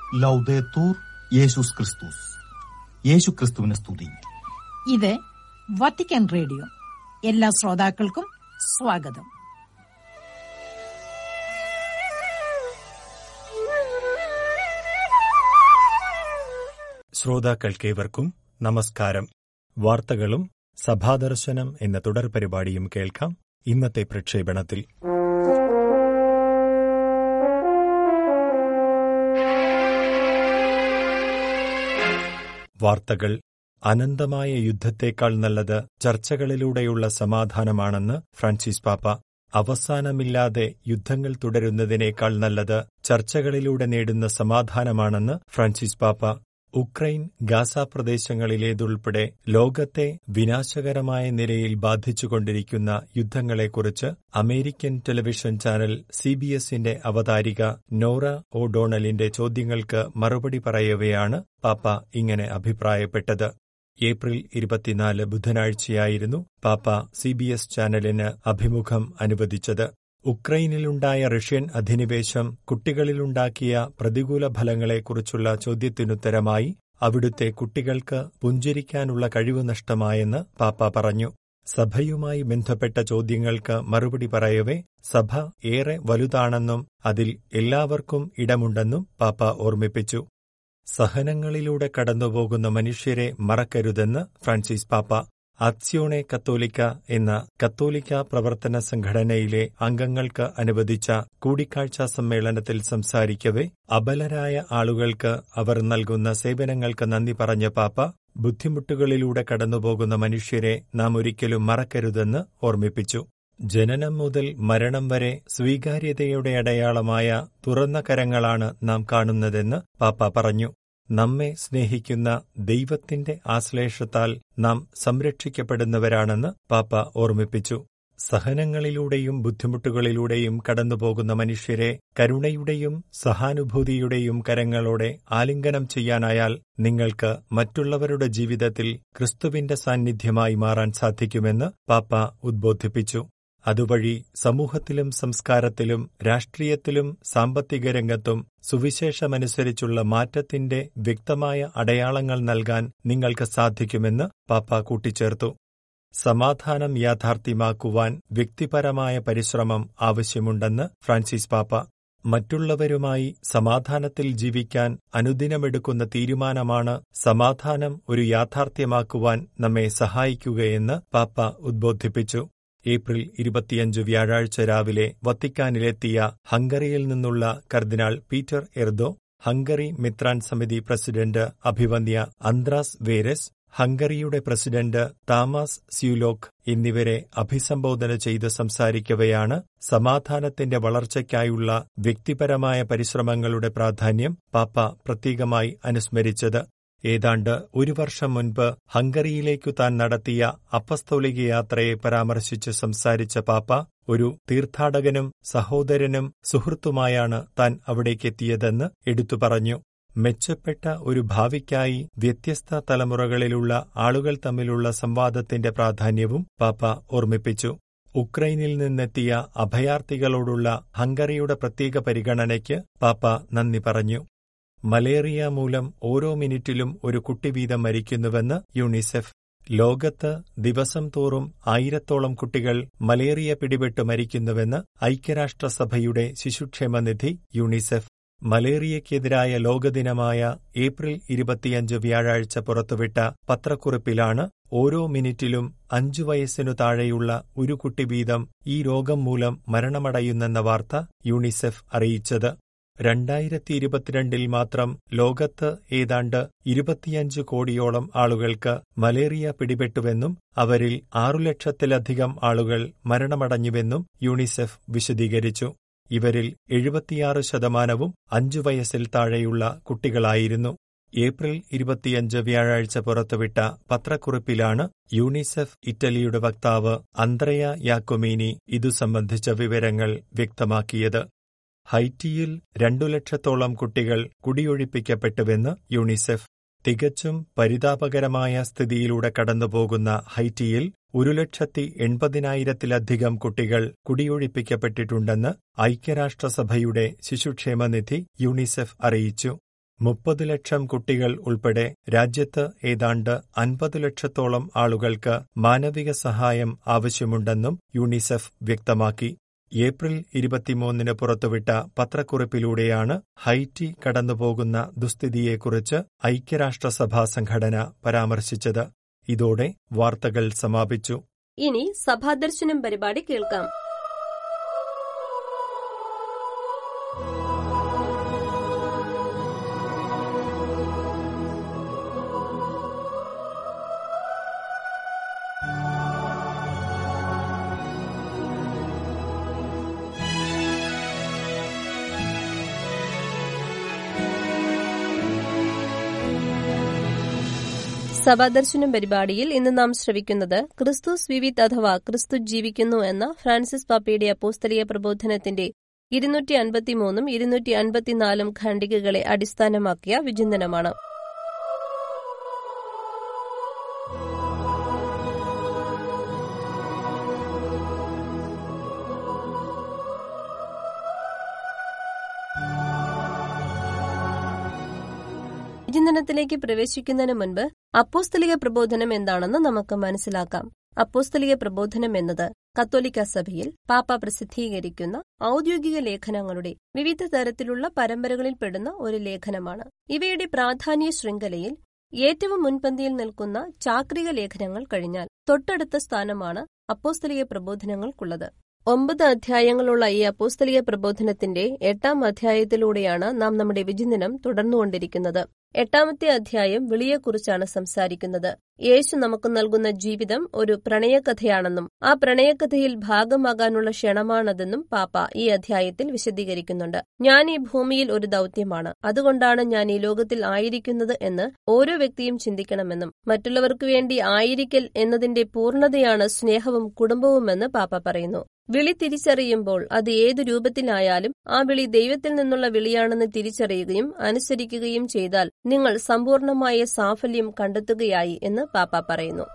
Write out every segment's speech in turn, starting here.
ലൗദേത്തൂർ യേശുസ് ക്രിസ്തുസ് യേശു ക്രിസ്തുവിനെ സ്തുതി ഇത് വത്തിക്കാൻ റേഡിയോ എല്ലാ ശ്രോതാക്കൾക്കും സ്വാഗതം ശ്രോതാക്കൾക്കേവർക്കും നമസ്കാരം വാർത്തകളും സഭാദർശനം എന്ന തുടർ പരിപാടിയും കേൾക്കാം ഇന്നത്തെ പ്രക്ഷേപണത്തിൽ വാർത്തകൾ അനന്തമായ യുദ്ധത്തേക്കാൾ നല്ലത് ചർച്ചകളിലൂടെയുള്ള സമാധാനമാണെന്ന് ഫ്രാൻസിസ് പാപ്പ അവസാനമില്ലാതെ യുദ്ധങ്ങൾ തുടരുന്നതിനേക്കാൾ നല്ലത് ചർച്ചകളിലൂടെ നേടുന്ന സമാധാനമാണെന്ന് ഫ്രാൻസിസ് പാപ്പ ഉക്രൈൻ ഗാസ പ്രദേശങ്ങളിലേതുൾപ്പെടെ ലോകത്തെ വിനാശകരമായ നിലയിൽ ബാധിച്ചുകൊണ്ടിരിക്കുന്ന യുദ്ധങ്ങളെക്കുറിച്ച് അമേരിക്കൻ ടെലിവിഷൻ ചാനൽ സിബിഎസിന്റെ അവതാരിക നോറ ഒ ഡോണലിന്റെ ചോദ്യങ്ങൾക്ക് മറുപടി പറയവെയാണ് പാപ്പ ഇങ്ങനെ അഭിപ്രായപ്പെട്ടത് ഏപ്രിൽ ഇരുപത്തിനാല് ബുധനാഴ്ചയായിരുന്നു പാപ്പ സിബിഎസ് ചാനലിന് അഭിമുഖം അനുവദിച്ചത് ഉക്രൈനിലുണ്ടായ റഷ്യൻ അധിനിവേശം കുട്ടികളിലുണ്ടാക്കിയ പ്രതികൂല ഫലങ്ങളെക്കുറിച്ചുള്ള ചോദ്യത്തിനുത്തരമായി അവിടുത്തെ കുട്ടികൾക്ക് പുഞ്ചിരിക്കാനുള്ള കഴിവ് നഷ്ടമായെന്ന് പാപ്പ പറഞ്ഞു സഭയുമായി ബന്ധപ്പെട്ട ചോദ്യങ്ങൾക്ക് മറുപടി പറയവേ സഭ ഏറെ വലുതാണെന്നും അതിൽ എല്ലാവർക്കും ഇടമുണ്ടെന്നും പാപ്പ ഓർമ്മിപ്പിച്ചു സഹനങ്ങളിലൂടെ കടന്നുപോകുന്ന മനുഷ്യരെ മറക്കരുതെന്ന് ഫ്രാൻസിസ് പാപ്പ അത്സ്യോണെ കത്തോലിക്ക എന്ന കത്തോലിക്ക പ്രവർത്തന സംഘടനയിലെ അംഗങ്ങൾക്ക് അനുവദിച്ച കൂടിക്കാഴ്ച സമ്മേളനത്തിൽ സംസാരിക്കവെ അബലരായ ആളുകൾക്ക് അവർ നൽകുന്ന സേവനങ്ങൾക്ക് നന്ദി പറഞ്ഞ പാപ്പ ബുദ്ധിമുട്ടുകളിലൂടെ കടന്നുപോകുന്ന മനുഷ്യരെ നാം ഒരിക്കലും മറക്കരുതെന്ന് ഓർമ്മിപ്പിച്ചു ജനനം മുതൽ മരണം വരെ സ്വീകാര്യതയുടെ അടയാളമായ തുറന്ന കരങ്ങളാണ് നാം കാണുന്നതെന്ന് പാപ്പ പറഞ്ഞു നമ്മെ സ്നേഹിക്കുന്ന ദൈവത്തിന്റെ ആശ്ലേഷത്താൽ നാം സംരക്ഷിക്കപ്പെടുന്നവരാണെന്ന് പാപ്പ ഓർമ്മിപ്പിച്ചു സഹനങ്ങളിലൂടെയും ബുദ്ധിമുട്ടുകളിലൂടെയും കടന്നുപോകുന്ന മനുഷ്യരെ കരുണയുടെയും സഹാനുഭൂതിയുടെയും കരങ്ങളോടെ ആലിംഗനം ചെയ്യാനായാൽ നിങ്ങൾക്ക് മറ്റുള്ളവരുടെ ജീവിതത്തിൽ ക്രിസ്തുവിന്റെ സാന്നിധ്യമായി മാറാൻ സാധിക്കുമെന്ന് പാപ്പ ഉദ്ബോധിപ്പിച്ചു അതുവഴി സമൂഹത്തിലും സംസ്കാരത്തിലും രാഷ്ട്രീയത്തിലും സാമ്പത്തിക രംഗത്തും സുവിശേഷമനുസരിച്ചുള്ള മാറ്റത്തിന്റെ വ്യക്തമായ അടയാളങ്ങൾ നൽകാൻ നിങ്ങൾക്ക് സാധിക്കുമെന്ന് പാപ്പ കൂട്ടിച്ചേർത്തു സമാധാനം യാഥാർത്ഥ്യമാക്കുവാൻ വ്യക്തിപരമായ പരിശ്രമം ആവശ്യമുണ്ടെന്ന് ഫ്രാൻസിസ് പാപ്പ മറ്റുള്ളവരുമായി സമാധാനത്തിൽ ജീവിക്കാൻ അനുദിനമെടുക്കുന്ന തീരുമാനമാണ് സമാധാനം ഒരു യാഥാർത്ഥ്യമാക്കുവാൻ നമ്മെ സഹായിക്കുകയെന്ന് പാപ്പ ഉദ്ബോധിപ്പിച്ചു ഏപ്രിൽ ഇരുപത്തിയഞ്ച് വ്യാഴാഴ്ച രാവിലെ വത്തിക്കാനിലെത്തിയ ഹംഗറിയിൽ നിന്നുള്ള കർദിനാൾ പീറ്റർ എർദോ ഹംഗറി മിത്രാൻ സമിതി പ്രസിഡന്റ് അഭിവന്യ അന്ത്രാസ് വേരസ് ഹംഗറിയുടെ പ്രസിഡന്റ് താമസ് സ്യൂലോക്ക് എന്നിവരെ അഭിസംബോധന ചെയ്ത് സംസാരിക്കവെയാണ് സമാധാനത്തിന്റെ വളർച്ചയ്ക്കായുള്ള വ്യക്തിപരമായ പരിശ്രമങ്ങളുടെ പ്രാധാന്യം പാപ്പ പ്രത്യേകമായി അനുസ്മരിച്ചത് ഏതാണ്ട് ഒരു വർഷം മുൻപ് ഹംഗറിയിലേക്കു താൻ നടത്തിയ അപ്പസ്തോലിക യാത്രയെ പരാമർശിച്ച് സംസാരിച്ച പാപ്പ ഒരു തീർത്ഥാടകനും സഹോദരനും സുഹൃത്തുമായാണ് താൻ അവിടേക്കെത്തിയതെന്ന് എടുത്തു പറഞ്ഞു മെച്ചപ്പെട്ട ഒരു ഭാവിക്കായി വ്യത്യസ്ത തലമുറകളിലുള്ള ആളുകൾ തമ്മിലുള്ള സംവാദത്തിന്റെ പ്രാധാന്യവും പാപ്പ ഓർമ്മിപ്പിച്ചു ഉക്രൈനിൽ നിന്നെത്തിയ അഭയാർത്ഥികളോടുള്ള ഹംഗറിയുടെ പ്രത്യേക പരിഗണനയ്ക്ക് പാപ്പ നന്ദി പറഞ്ഞു മലേറിയ മൂലം ഓരോ മിനിറ്റിലും ഒരു കുട്ടി വീതം മരിക്കുന്നുവെന്ന് യുണിസെഫ് ലോകത്ത് ദിവസം തോറും ആയിരത്തോളം കുട്ടികൾ മലേറിയ പിടിപെട്ട് മരിക്കുന്നുവെന്ന് ഐക്യരാഷ്ട്രസഭയുടെ ശിശുക്ഷേമനിധി യുണിസെഫ് മലേറിയയ്ക്കെതിരായ ലോകദിനമായ ഏപ്രിൽ ഇരുപത്തിയഞ്ച് വ്യാഴാഴ്ച പുറത്തുവിട്ട പത്രക്കുറിപ്പിലാണ് ഓരോ മിനിറ്റിലും അഞ്ചു വയസ്സിനു താഴെയുള്ള ഒരു കുട്ടി വീതം ഈ രോഗം മൂലം മരണമടയുന്നെന്ന വാർത്ത യുണിസെഫ് അറിയിച്ചത് രണ്ടായിരത്തി ഇരുപത്തിരണ്ടിൽ മാത്രം ലോകത്ത് ഏതാണ്ട് ഇരുപത്തിയഞ്ച് കോടിയോളം ആളുകൾക്ക് മലേറിയ പിടിപെട്ടുവെന്നും അവരിൽ ആറു ലക്ഷത്തിലധികം ആളുകൾ മരണമടഞ്ഞുവെന്നും യൂണിസെഫ് വിശദീകരിച്ചു ഇവരിൽ എഴുപത്തിയാറ് ശതമാനവും അഞ്ചു വയസ്സിൽ താഴെയുള്ള കുട്ടികളായിരുന്നു ഏപ്രിൽ ഇരുപത്തിയഞ്ച് വ്യാഴാഴ്ച പുറത്തുവിട്ട പത്രക്കുറിപ്പിലാണ് യൂണിസെഫ് ഇറ്റലിയുടെ വക്താവ് അന്ത്രയ യാക്കൊമീനി ഇതു സംബന്ധിച്ച വിവരങ്ങൾ വ്യക്തമാക്കിയത് ഹൈറ്റിയിൽ രണ്ടു ലക്ഷത്തോളം കുട്ടികൾ കുടിയൊഴിപ്പിക്കപ്പെട്ടുവെന്ന് യൂണിസെഫ് തികച്ചും പരിതാപകരമായ സ്ഥിതിയിലൂടെ കടന്നുപോകുന്ന ഹൈറ്റിയിൽ ഒരു ലക്ഷത്തി എൺപതിനായിരത്തിലധികം കുട്ടികൾ കുടിയൊഴിപ്പിക്കപ്പെട്ടിട്ടുണ്ടെന്ന് ഐക്യരാഷ്ട്രസഭയുടെ ശിശുക്ഷേമനിധി യൂണിസെഫ് അറിയിച്ചു മുപ്പത് ലക്ഷം കുട്ടികൾ ഉൾപ്പെടെ രാജ്യത്ത് ഏതാണ്ട് അൻപത് ലക്ഷത്തോളം ആളുകൾക്ക് മാനവിക സഹായം ആവശ്യമുണ്ടെന്നും യൂണിസെഫ് വ്യക്തമാക്കി ഏപ്രിൽ ഇരുപത്തിമൂന്നിന് പുറത്തുവിട്ട പത്രക്കുറിപ്പിലൂടെയാണ് ഹൈറ്റി കടന്നുപോകുന്ന ദുസ്ഥിതിയെക്കുറിച്ച് ഐക്യരാഷ്ട്രസഭാ സംഘടന പരാമർശിച്ചത് ഇതോടെ വാർത്തകൾ സമാപിച്ചു ഇനി സഭാദർശനം പരിപാടി കേൾക്കാം സഭാദർശനം പരിപാടിയിൽ ഇന്ന് നാം ശ്രവിക്കുന്നത് ക്രിസ്തുസ് വിവിത് അഥവാ ക്രിസ്തു ജീവിക്കുന്നു എന്ന ഫ്രാൻസിസ് പാപ്പയുടെ അപ്പോസ്തലിക പ്രബോധനത്തിന്റെ ഇരുന്നൂറ്റി അൻപത്തിമൂന്നും ഇരുന്നൂറ്റി അൻപത്തിനാലും ഖണ്ഡികകളെ അടിസ്ഥാനമാക്കിയ വിചിന്തനമാണ് വിചിന്തനത്തിലേക്ക് പ്രവേശിക്കുന്നതിന് മുൻപ് അപ്പോസ്തലിക പ്രബോധനം എന്താണെന്ന് നമുക്ക് മനസ്സിലാക്കാം അപ്പോസ്തലിക പ്രബോധനം എന്നത് കത്തോലിക്ക സഭയിൽ പാപ്പ പ്രസിദ്ധീകരിക്കുന്ന ഔദ്യോഗിക ലേഖനങ്ങളുടെ വിവിധ തരത്തിലുള്ള പരമ്പരകളിൽ പെടുന്ന ഒരു ലേഖനമാണ് ഇവയുടെ പ്രാധാന്യ ശൃംഖലയിൽ ഏറ്റവും മുൻപന്തിയിൽ നിൽക്കുന്ന ചാക്രിക ലേഖനങ്ങൾ കഴിഞ്ഞാൽ തൊട്ടടുത്ത സ്ഥാനമാണ് അപ്പോസ്തലിക പ്രബോധനങ്ങൾക്കുള്ളത് ഒമ്പത് അധ്യായങ്ങളുള്ള ഈ അപ്പോസ്തലിക പ്രബോധനത്തിന്റെ എട്ടാം അധ്യായത്തിലൂടെയാണ് നാം നമ്മുടെ വിചിന്തനം തുടർന്നുകൊണ്ടിരിക്കുന്നത് എട്ടാമത്തെ അധ്യായം വിളിയെക്കുറിച്ചാണ് സംസാരിക്കുന്നത് യേശു നമുക്ക് നൽകുന്ന ജീവിതം ഒരു പ്രണയകഥയാണെന്നും ആ പ്രണയകഥയിൽ ഭാഗമാകാനുള്ള ക്ഷണമാണതെന്നും പാപ്പ ഈ അധ്യായത്തിൽ വിശദീകരിക്കുന്നുണ്ട് ഞാൻ ഈ ഭൂമിയിൽ ഒരു ദൗത്യമാണ് അതുകൊണ്ടാണ് ഞാൻ ഈ ലോകത്തിൽ ആയിരിക്കുന്നത് എന്ന് ഓരോ വ്യക്തിയും ചിന്തിക്കണമെന്നും മറ്റുള്ളവർക്ക് വേണ്ടി ആയിരിക്കൽ എന്നതിന്റെ പൂർണ്ണതയാണ് സ്നേഹവും കുടുംബവുമെന്ന് പാപ്പ പറയുന്നു വിളി തിരിച്ചറിയുമ്പോൾ അത് ഏതു രൂപത്തിലായാലും ആ വിളി ദൈവത്തിൽ നിന്നുള്ള വിളിയാണെന്ന് തിരിച്ചറിയുകയും അനുസരിക്കുകയും ചെയ്താൽ നിങ്ങൾ സമ്പൂർണമായ സാഫല്യം കണ്ടെത്തുകയായി എന്ന് പാപ്പ പറയുന്നു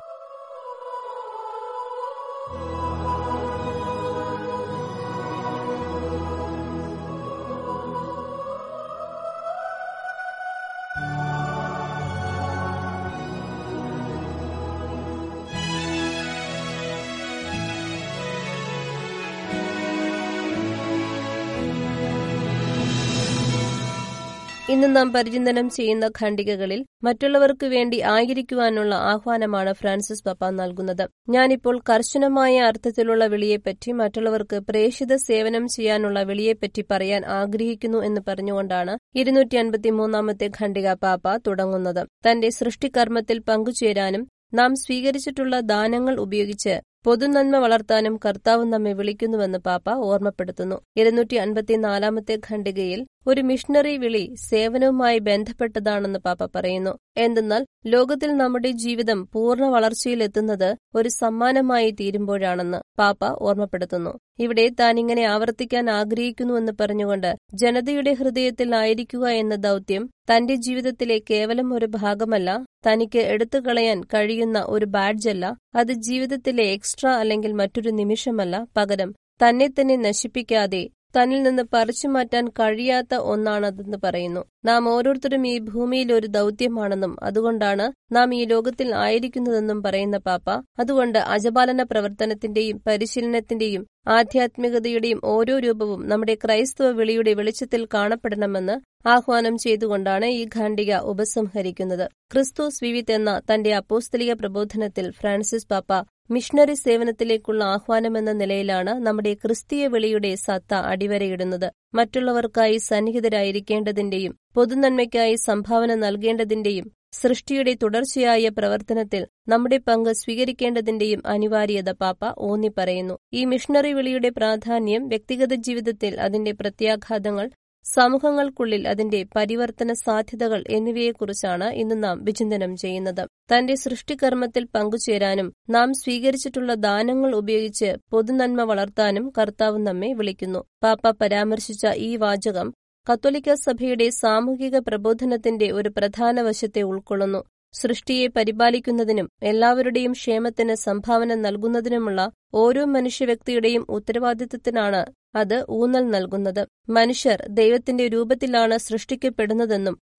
ഇന്ന് നാം പരിചിന്തനം ചെയ്യുന്ന ഖണ്ഡികകളിൽ മറ്റുള്ളവർക്ക് വേണ്ടി ആയിരിക്കുവാനുള്ള ആഹ്വാനമാണ് ഫ്രാൻസിസ് പപ്പ നൽകുന്നത് ഞാനിപ്പോൾ കർശനമായ അർത്ഥത്തിലുള്ള വിളിയെപ്പറ്റി മറ്റുള്ളവർക്ക് പ്രേഷിത സേവനം ചെയ്യാനുള്ള വിളിയെപ്പറ്റി പറയാൻ ആഗ്രഹിക്കുന്നു എന്ന് പറഞ്ഞുകൊണ്ടാണ് ഇരുന്നൂറ്റി അൻപത്തിമൂന്നാമത്തെ ഖണ്ഡിക പാപ്പ തുടങ്ങുന്നത് തന്റെ സൃഷ്ടികർമ്മത്തിൽ പങ്കുചേരാനും നാം സ്വീകരിച്ചിട്ടുള്ള ദാനങ്ങൾ ഉപയോഗിച്ച് പൊതുനന്മ വളർത്താനും കർത്താവ് നമ്മെ വിളിക്കുന്നുവെന്ന് പാപ്പ ഓർമ്മപ്പെടുത്തുന്നു ഇരുന്നൂറ്റി അൻപത്തിനാലാമത്തെ ഖണ്ഡികയിൽ ഒരു മിഷണറി വിളി സേവനവുമായി ബന്ധപ്പെട്ടതാണെന്ന് പാപ്പ പറയുന്നു എന്തെന്നാൽ ലോകത്തിൽ നമ്മുടെ ജീവിതം പൂർണ്ണ വളർച്ചയിലെത്തുന്നത് ഒരു സമ്മാനമായി തീരുമ്പോഴാണെന്ന് പാപ്പ ഓർമ്മപ്പെടുത്തുന്നു ഇവിടെ താൻ ഇങ്ങനെ ആവർത്തിക്കാൻ ആഗ്രഹിക്കുന്നുവെന്ന് പറഞ്ഞുകൊണ്ട് ജനതയുടെ ഹൃദയത്തിൽ ആയിരിക്കുക എന്ന ദൗത്യം തന്റെ ജീവിതത്തിലെ കേവലം ഒരു ഭാഗമല്ല തനിക്ക് എടുത്തുകളയാൻ കഴിയുന്ന ഒരു ബാഡ്ജല്ല അത് ജീവിതത്തിലെ എക്സ്ട്രാ അല്ലെങ്കിൽ മറ്റൊരു നിമിഷമല്ല പകരം തന്നെ തന്നെ നശിപ്പിക്കാതെ തന്നിൽ നിന്ന് പറിച്ചു മാറ്റാൻ കഴിയാത്ത ഒന്നാണതെന്ന് പറയുന്നു നാം ഓരോരുത്തരും ഈ ഭൂമിയിൽ ഒരു ദൗത്യമാണെന്നും അതുകൊണ്ടാണ് നാം ഈ ലോകത്തിൽ ആയിരിക്കുന്നതെന്നും പറയുന്ന പാപ്പ അതുകൊണ്ട് അജപാലന പ്രവർത്തനത്തിന്റെയും പരിശീലനത്തിന്റെയും ആധ്യാത്മികതയുടെയും ഓരോ രൂപവും നമ്മുടെ ക്രൈസ്തവ വിളിയുടെ വെളിച്ചത്തിൽ കാണപ്പെടണമെന്ന് ആഹ്വാനം ചെയ്തുകൊണ്ടാണ് ഈ ഖണ്ഡിക ഉപസംഹരിക്കുന്നത് ക്രിസ്തുസ് വിവിത് എന്ന തന്റെ അപ്പോസ്തലിക പ്രബോധനത്തിൽ ഫ്രാൻസിസ് പാപ്പ മിഷണറി സേവനത്തിലേക്കുള്ള ആഹ്വാനമെന്ന നിലയിലാണ് നമ്മുടെ ക്രിസ്തീയ വിളിയുടെ സത്ത അടിവരയിടുന്നത് മറ്റുള്ളവർക്കായി സന്നിഹിതരായിരിക്കേണ്ടതിന്റെയും പൊതുനന്മയ്ക്കായി സംഭാവന നൽകേണ്ടതിന്റെയും സൃഷ്ടിയുടെ തുടർച്ചയായ പ്രവർത്തനത്തിൽ നമ്മുടെ പങ്ക് സ്വീകരിക്കേണ്ടതിന്റെയും അനിവാര്യത പാപ്പ ഊന്നി പറയുന്നു ഈ മിഷണറി വിളിയുടെ പ്രാധാന്യം വ്യക്തിഗത ജീവിതത്തിൽ അതിന്റെ പ്രത്യാഘാതങ്ങൾ സമൂഹങ്ങൾക്കുള്ളിൽ അതിന്റെ പരിവർത്തന സാധ്യതകൾ എന്നിവയെക്കുറിച്ചാണ് ഇന്ന് നാം വിചിന്തനം ചെയ്യുന്നത് തന്റെ സൃഷ്ടികർമ്മത്തിൽ പങ്കുചേരാനും നാം സ്വീകരിച്ചിട്ടുള്ള ദാനങ്ങൾ ഉപയോഗിച്ച് പൊതുനന്മ വളർത്താനും കർത്താവ് നമ്മെ വിളിക്കുന്നു പാപ്പ പരാമർശിച്ച ഈ വാചകം കത്തോലിക്ക സഭയുടെ സാമൂഹിക പ്രബോധനത്തിന്റെ ഒരു പ്രധാന വശത്തെ ഉൾക്കൊള്ളുന്നു സൃഷ്ടിയെ പരിപാലിക്കുന്നതിനും എല്ലാവരുടെയും ക്ഷേമത്തിന് സംഭാവന നൽകുന്നതിനുമുള്ള ഓരോ മനുഷ്യവ്യക്തിയുടെയും ഉത്തരവാദിത്തത്തിനാണ് അത് ഊന്നൽ നൽകുന്നത് മനുഷ്യർ ദൈവത്തിന്റെ രൂപത്തിലാണ് സൃഷ്ടിക്കപ്പെടുന്നതെന്നും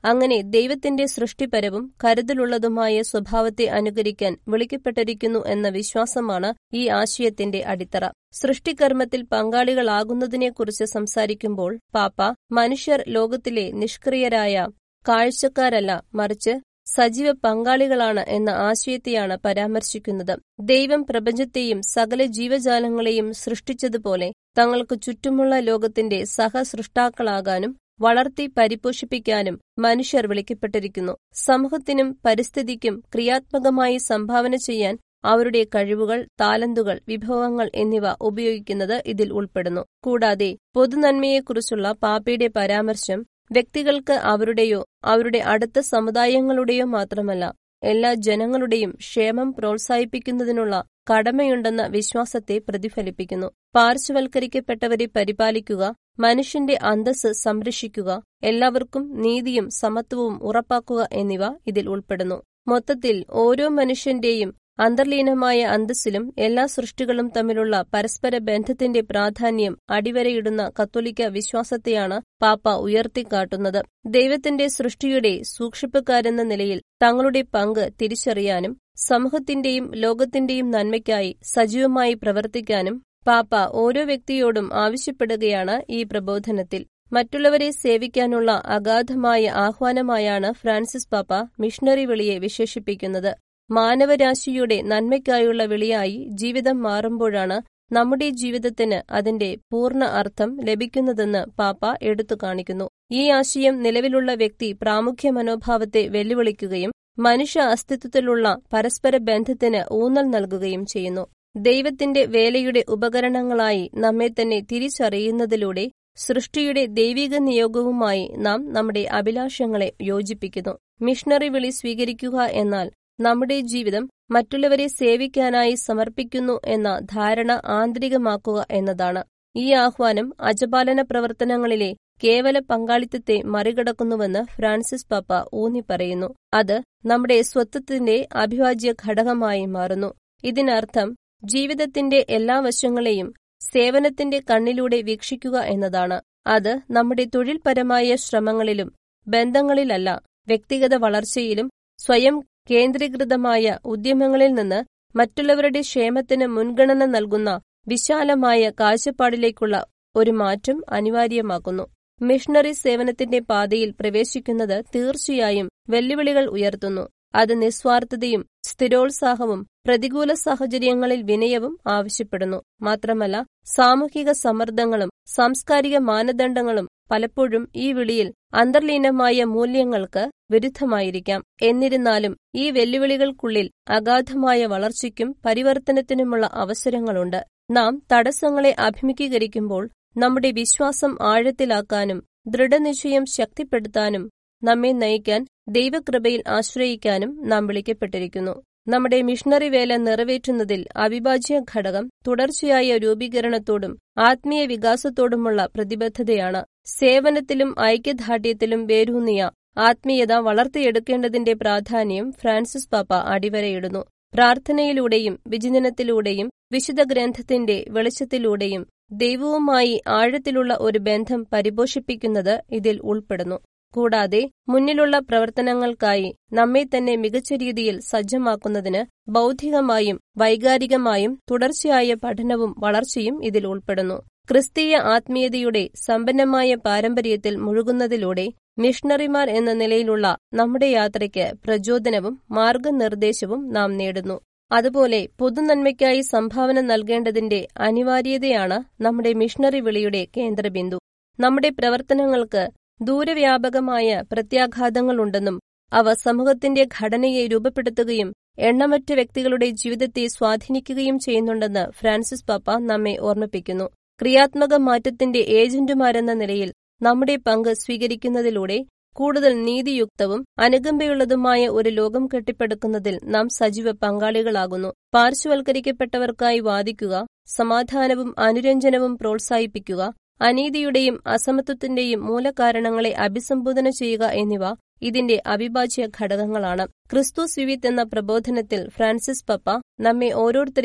അങ്ങനെ ദൈവത്തിന്റെ സൃഷ്ടിപരവും കരുതലുള്ളതുമായ സ്വഭാവത്തെ അനുകരിക്കാൻ വിളിക്കപ്പെട്ടിരിക്കുന്നു എന്ന വിശ്വാസമാണ് ഈ ആശയത്തിന്റെ അടിത്തറ സൃഷ്ടികർമ്മത്തിൽ പങ്കാളികളാകുന്നതിനെക്കുറിച്ച് സംസാരിക്കുമ്പോൾ പാപ്പ മനുഷ്യർ ലോകത്തിലെ നിഷ്ക്രിയരായ കാഴ്ചക്കാരല്ല മറിച്ച് സജീവ പങ്കാളികളാണ് എന്ന ആശയത്തെയാണ് പരാമർശിക്കുന്നത് ദൈവം പ്രപഞ്ചത്തെയും സകല ജീവജാലങ്ങളെയും സൃഷ്ടിച്ചതുപോലെ തങ്ങൾക്ക് ചുറ്റുമുള്ള ലോകത്തിന്റെ സഹസൃഷ്ടാക്കളാകാനും വളർത്തി പരിപോഷിപ്പിക്കാനും മനുഷ്യർ വിളിക്കപ്പെട്ടിരിക്കുന്നു സമൂഹത്തിനും പരിസ്ഥിതിക്കും ക്രിയാത്മകമായി സംഭാവന ചെയ്യാൻ അവരുടെ കഴിവുകൾ താലന്തുകൾ വിഭവങ്ങൾ എന്നിവ ഉപയോഗിക്കുന്നത് ഇതിൽ ഉൾപ്പെടുന്നു കൂടാതെ പൊതുനന്മയെക്കുറിച്ചുള്ള പാപ്പയുടെ പരാമർശം വ്യക്തികൾക്ക് അവരുടെയോ അവരുടെ അടുത്ത സമുദായങ്ങളുടെയോ മാത്രമല്ല എല്ലാ ജനങ്ങളുടെയും ക്ഷേമം പ്രോത്സാഹിപ്പിക്കുന്നതിനുള്ള കടമയുണ്ടെന്ന വിശ്വാസത്തെ പ്രതിഫലിപ്പിക്കുന്നു പാർശ്വവൽക്കരിക്കപ്പെട്ടവരെ പരിപാലിക്കുക മനുഷ്യന്റെ അന്തസ് സംരക്ഷിക്കുക എല്ലാവർക്കും നീതിയും സമത്വവും ഉറപ്പാക്കുക എന്നിവ ഇതിൽ ഉൾപ്പെടുന്നു മൊത്തത്തിൽ ഓരോ മനുഷ്യന്റെയും അന്തർലീനമായ അന്തസ്സിലും എല്ലാ സൃഷ്ടികളും തമ്മിലുള്ള പരസ്പര ബന്ധത്തിന്റെ പ്രാധാന്യം അടിവരയിടുന്ന കത്തോലിക്ക വിശ്വാസത്തെയാണ് പാപ്പ ഉയർത്തിക്കാട്ടുന്നത് ദൈവത്തിന്റെ സൃഷ്ടിയുടെ സൂക്ഷിപ്പുകാരെന്ന നിലയിൽ തങ്ങളുടെ പങ്ക് തിരിച്ചറിയാനും സമൂഹത്തിന്റെയും ലോകത്തിന്റെയും നന്മയ്ക്കായി സജീവമായി പ്രവർത്തിക്കാനും പാപ്പ ഓരോ വ്യക്തിയോടും ആവശ്യപ്പെടുകയാണ് ഈ പ്രബോധനത്തിൽ മറ്റുള്ളവരെ സേവിക്കാനുള്ള അഗാധമായ ആഹ്വാനമായാണ് ഫ്രാൻസിസ് പാപ്പ മിഷണറി വിളിയെ വിശേഷിപ്പിക്കുന്നത് മാനവരാശിയുടെ നന്മയ്ക്കായുള്ള വിളിയായി ജീവിതം മാറുമ്പോഴാണ് നമ്മുടെ ജീവിതത്തിന് അതിന്റെ പൂർണ്ണ അർത്ഥം ലഭിക്കുന്നതെന്ന് പാപ്പ എടുത്തു കാണിക്കുന്നു ഈ ആശയം നിലവിലുള്ള വ്യക്തി പ്രാമുഖ്യ മനോഭാവത്തെ വെല്ലുവിളിക്കുകയും മനുഷ്യ അസ്തിത്വത്തിലുള്ള പരസ്പര ബന്ധത്തിന് ഊന്നൽ നൽകുകയും ചെയ്യുന്നു ദൈവത്തിന്റെ വേലയുടെ ഉപകരണങ്ങളായി നമ്മെ തന്നെ തിരിച്ചറിയുന്നതിലൂടെ സൃഷ്ടിയുടെ ദൈവിക നിയോഗവുമായി നാം നമ്മുടെ അഭിലാഷങ്ങളെ യോജിപ്പിക്കുന്നു മിഷണറി വിളി സ്വീകരിക്കുക എന്നാൽ നമ്മുടെ ജീവിതം മറ്റുള്ളവരെ സേവിക്കാനായി സമർപ്പിക്കുന്നു എന്ന ധാരണ ആന്തരികമാക്കുക എന്നതാണ് ഈ ആഹ്വാനം അജപാലന പ്രവർത്തനങ്ങളിലെ കേവല പങ്കാളിത്തത്തെ മറികടക്കുന്നുവെന്ന് ഫ്രാൻസിസ് പാപ്പ ഊന്നി പറയുന്നു അത് നമ്മുടെ സ്വത്വത്തിന്റെ അഭിവാജ്യ ഘടകമായി മാറുന്നു ഇതിനർത്ഥം ജീവിതത്തിന്റെ എല്ലാ വശങ്ങളെയും സേവനത്തിന്റെ കണ്ണിലൂടെ വീക്ഷിക്കുക എന്നതാണ് അത് നമ്മുടെ തൊഴിൽപരമായ ശ്രമങ്ങളിലും ബന്ധങ്ങളിലല്ല വ്യക്തിഗത വളർച്ചയിലും സ്വയം കേന്ദ്രീകൃതമായ ഉദ്യമങ്ങളിൽ നിന്ന് മറ്റുള്ളവരുടെ ക്ഷേമത്തിന് മുൻഗണന നൽകുന്ന വിശാലമായ കാഴ്ചപ്പാടിലേക്കുള്ള ഒരു മാറ്റം അനിവാര്യമാക്കുന്നു മിഷണറി സേവനത്തിന്റെ പാതയിൽ പ്രവേശിക്കുന്നത് തീർച്ചയായും വെല്ലുവിളികൾ ഉയർത്തുന്നു അത് നിസ്വാർത്ഥതയും സ്ഥിരോത്സാഹവും പ്രതികൂല സാഹചര്യങ്ങളിൽ വിനയവും ആവശ്യപ്പെടുന്നു മാത്രമല്ല സാമൂഹിക സമ്മർദ്ദങ്ങളും സാംസ്കാരിക മാനദണ്ഡങ്ങളും പലപ്പോഴും ഈ വിളിയിൽ അന്തർലീനമായ മൂല്യങ്ങൾക്ക് വിരുദ്ധമായിരിക്കാം എന്നിരുന്നാലും ഈ വെല്ലുവിളികൾക്കുള്ളിൽ അഗാധമായ വളർച്ചയ്ക്കും പരിവർത്തനത്തിനുമുള്ള അവസരങ്ങളുണ്ട് നാം തടസ്സങ്ങളെ അഭിമുഖീകരിക്കുമ്പോൾ നമ്മുടെ വിശ്വാസം ആഴത്തിലാക്കാനും ദൃഢനിശ്ചയം ശക്തിപ്പെടുത്താനും നമ്മെ നയിക്കാൻ ദൈവകൃപയിൽ ആശ്രയിക്കാനും നാം വിളിക്കപ്പെട്ടിരിക്കുന്നു നമ്മുടെ മിഷണറി വേല നിറവേറ്റുന്നതിൽ അവിഭാജ്യ ഘടകം തുടർച്ചയായ രൂപീകരണത്തോടും ആത്മീയ വികാസത്തോടുമുള്ള പ്രതിബദ്ധതയാണ് സേവനത്തിലും ഐക്യദാർഢ്യത്തിലും വേരൂന്നിയ ആത്മീയത വളർത്തിയെടുക്കേണ്ടതിന്റെ പ്രാധാന്യം ഫ്രാൻസിസ് പാപ്പ അടിവരയിടുന്നു പ്രാർത്ഥനയിലൂടെയും വിചിന്തനത്തിലൂടെയും വിശുദ്ധ ഗ്രന്ഥത്തിന്റെ വെളിച്ചത്തിലൂടെയും ദൈവവുമായി ആഴത്തിലുള്ള ഒരു ബന്ധം പരിപോഷിപ്പിക്കുന്നത് ഇതിൽ ഉൾപ്പെടുന്നു കൂടാതെ മുന്നിലുള്ള പ്രവർത്തനങ്ങൾക്കായി നമ്മെ തന്നെ മികച്ച രീതിയിൽ സജ്ജമാക്കുന്നതിന് ബൗദ്ധികമായും വൈകാരികമായും തുടർച്ചയായ പഠനവും വളർച്ചയും ഇതിൽ ഉൾപ്പെടുന്നു ക്രിസ്തീയ ആത്മീയതയുടെ സമ്പന്നമായ പാരമ്പര്യത്തിൽ മുഴുകുന്നതിലൂടെ മിഷണറിമാർ എന്ന നിലയിലുള്ള നമ്മുടെ യാത്രയ്ക്ക് പ്രചോദനവും മാർഗനിർദ്ദേശവും നാം നേടുന്നു അതുപോലെ പൊതുനന്മയ്ക്കായി സംഭാവന നൽകേണ്ടതിന്റെ അനിവാര്യതയാണ് നമ്മുടെ മിഷണറി വിളിയുടെ കേന്ദ്രബിന്ദു നമ്മുടെ പ്രവർത്തനങ്ങൾക്ക് ദൂരവ്യാപകമായ പ്രത്യാഘാതങ്ങളുണ്ടെന്നും അവ സമൂഹത്തിന്റെ ഘടനയെ രൂപപ്പെടുത്തുകയും എണ്ണമറ്റ വ്യക്തികളുടെ ജീവിതത്തെ സ്വാധീനിക്കുകയും ചെയ്യുന്നുണ്ടെന്ന് ഫ്രാൻസിസ് പാപ്പ നമ്മെ ഓർമ്മിപ്പിക്കുന്നു ക്രിയാത്മക മാറ്റത്തിന്റെ ഏജന്റുമാരെന്ന നിലയിൽ നമ്മുടെ പങ്ക് സ്വീകരിക്കുന്നതിലൂടെ കൂടുതൽ നീതിയുക്തവും അനുകമ്പയുള്ളതുമായ ഒരു ലോകം കെട്ടിപ്പടുക്കുന്നതിൽ നാം സജീവ പങ്കാളികളാകുന്നു പാർശ്വവൽക്കരിക്കപ്പെട്ടവർക്കായി വാദിക്കുക സമാധാനവും അനുരഞ്ജനവും പ്രോത്സാഹിപ്പിക്കുക അനീതിയുടെയും അസമത്വത്തിന്റെയും മൂലകാരണങ്ങളെ അഭിസംബോധന ചെയ്യുക എന്നിവ ഇതിന്റെ അവിഭാജ്യ ഘടകങ്ങളാണ് ക്രിസ്തു സ്വിവിത്ത് എന്ന പ്രബോധനത്തിൽ ഫ്രാൻസിസ് പപ്പ നമ്മെ ഓരോരുത്തരെയും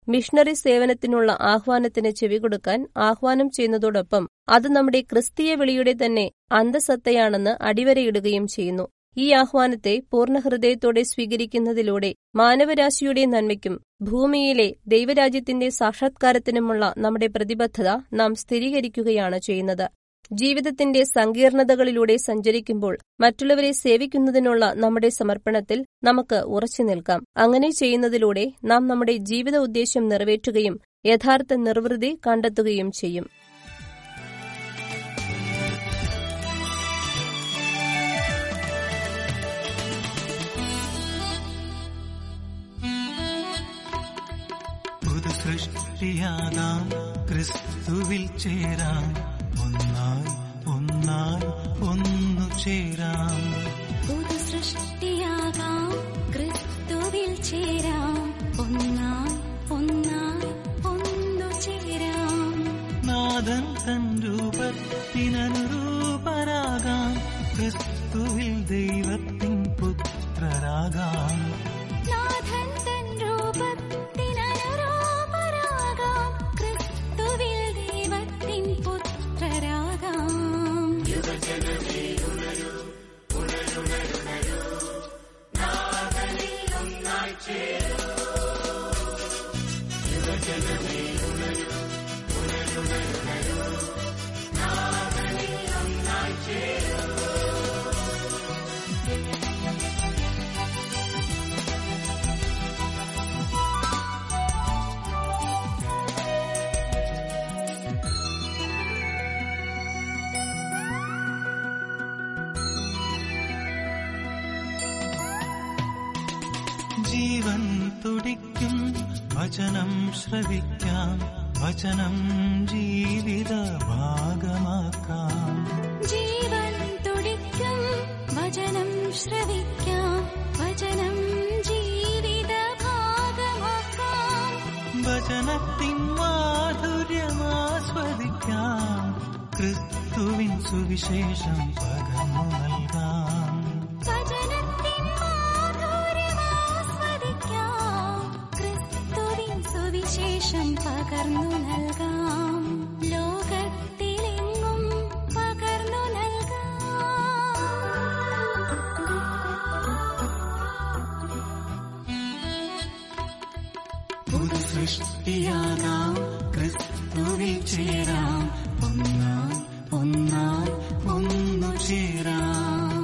മിഷണറി സേവനത്തിനുള്ള ആഹ്വാനത്തിന് ചെവികൊടുക്കാൻ ആഹ്വാനം ചെയ്യുന്നതോടൊപ്പം അത് നമ്മുടെ ക്രിസ്തീയ വിളിയുടെ തന്നെ അന്തസത്തയാണെന്ന് അടിവരയിടുകയും ചെയ്യുന്നു ഈ ആഹ്വാനത്തെ പൂർണ്ണഹൃദയത്തോടെ സ്വീകരിക്കുന്നതിലൂടെ മാനവരാശിയുടെ നന്മയ്ക്കും ഭൂമിയിലെ ദൈവരാജ്യത്തിന്റെ സാക്ഷാത്കാരത്തിനുമുള്ള നമ്മുടെ പ്രതിബദ്ധത നാം സ്ഥിരീകരിക്കുകയാണ് ചെയ്യുന്നത് ജീവിതത്തിന്റെ സങ്കീർണതകളിലൂടെ സഞ്ചരിക്കുമ്പോൾ മറ്റുള്ളവരെ സേവിക്കുന്നതിനുള്ള നമ്മുടെ സമർപ്പണത്തിൽ നമുക്ക് ഉറച്ചു നിൽക്കാം അങ്ങനെ ചെയ്യുന്നതിലൂടെ നാം നമ്മുടെ ജീവിത ഉദ്ദേശ്യം നിറവേറ്റുകയും യഥാർത്ഥ നിർവൃതി കണ്ടെത്തുകയും ചെയ്യും പുതു സൃഷ്ടിയാകാം ക്രിസ്തുവിൽ ചേരാം ഒന്നായി ഒന്നായി ഒന്നു ചേരാം പുതു സൃഷ്ടിയാകാം ക്രിസ്തുവിൽ ചേരാം ഒന്നായി ഒന്നായി ഒന്നു ചേരാം നാഥൻ തൻ രൂപത്തിനനുരൂപരാകാം ക്രിസ്തുവിൽ ദൈവത്തിൻ പുത്രരാകാം നാഥൻ തൻ രൂപത്തിനനുരൂപരാകാം ക്രിസ്തുവിൽ ദൈവത്തിൻ പുത്രരാകാം ജീവൻ തുടിക്കും വചനം ശ്രവിക്കാം വചനം ജീവിത ഭാഗമാക്കാം ജീവൻ തുടിക്കും വചനം ശ്രവിക്കാം വചനം ജീവിത ഭാഗമാക്കാം വചനത്തിൻ മാധുര്യമാസ്വദിക്കാം ക്രിസ്തുവിൻ സുവിശേഷം പകർന്നു നൽകാം വചനത്തിൻ മാധുര്യമാസ്വദിക്കാം ക്രിസ്തുവിൻ സുവിശേഷം പകർന്നു നൽകാം ലോകത്തിലെങ്ങും പകർന്നു നൽകാം പുതു സൃഷ്ടിയാകാം ക്രിസ്തുവിൽ ചേരാം ഒന്നായി ഒന്നായി ഒന്നു ചേരാം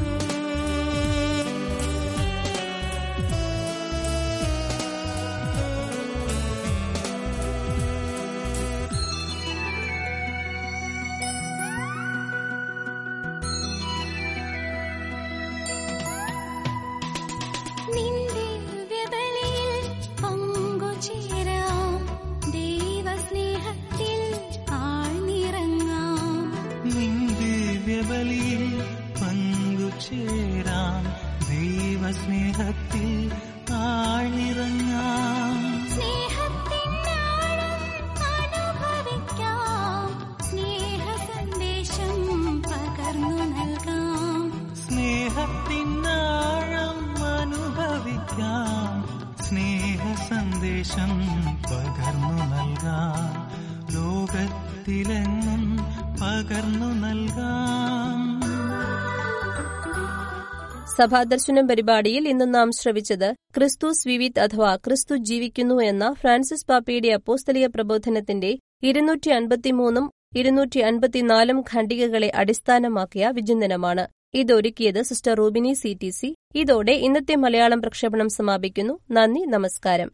നിന്റെ വ്യബലിയിൽ പങ്കുചേരാം ദൈവസ്നേഹത്തിൽ ആഴ്ന്നിറങ്ങാം നിന്ദിവ്യബലിയിൽ പങ്കുചേരാം ദൈവസ്നേഹത്തിൽ ആഴ്ന്നിറങ്ങാം സ്നേഹത്തിൻ ആഴം അനുഭവിക്കാം സ്നേഹ സന്ദേശം പകർന്നു നൽകാം സ്നേഹത്തിൻ ആഴം അനുഭവിക്കാം സ്നേഹ സന്ദേശം പകർന്നു നൽകാം ലോകത്തിലെങ്ങും പകർന്നു നൽകാം സഭാദർശനം പരിപാടിയിൽ ഇന്ന് നാം ശ്രവിച്ചത് ക്രിസ്തു സ്വീവിത് അഥവാ ക്രിസ്തു ജീവിക്കുന്നു എന്ന ഫ്രാൻസിസ് പാപ്പയുടെ അപ്പോസ്തലിക പ്രബോധനത്തിന്റെ ഇരുന്നൂറ്റി അൻപത്തിമൂന്നും ഇരുന്നൂറ്റി അൻപത്തിനാലും ഖണ്ഡികകളെ അടിസ്ഥാനമാക്കിയ വിചിന്തനമാണ് ഇതൊരുക്കിയത് sister Rubini C T C ഇതോടെ ഇന്നത്തെ മലയാളം പ്രക്ഷേപണം സമാപിക്കുന്നു നന്ദി നമസ്കാരം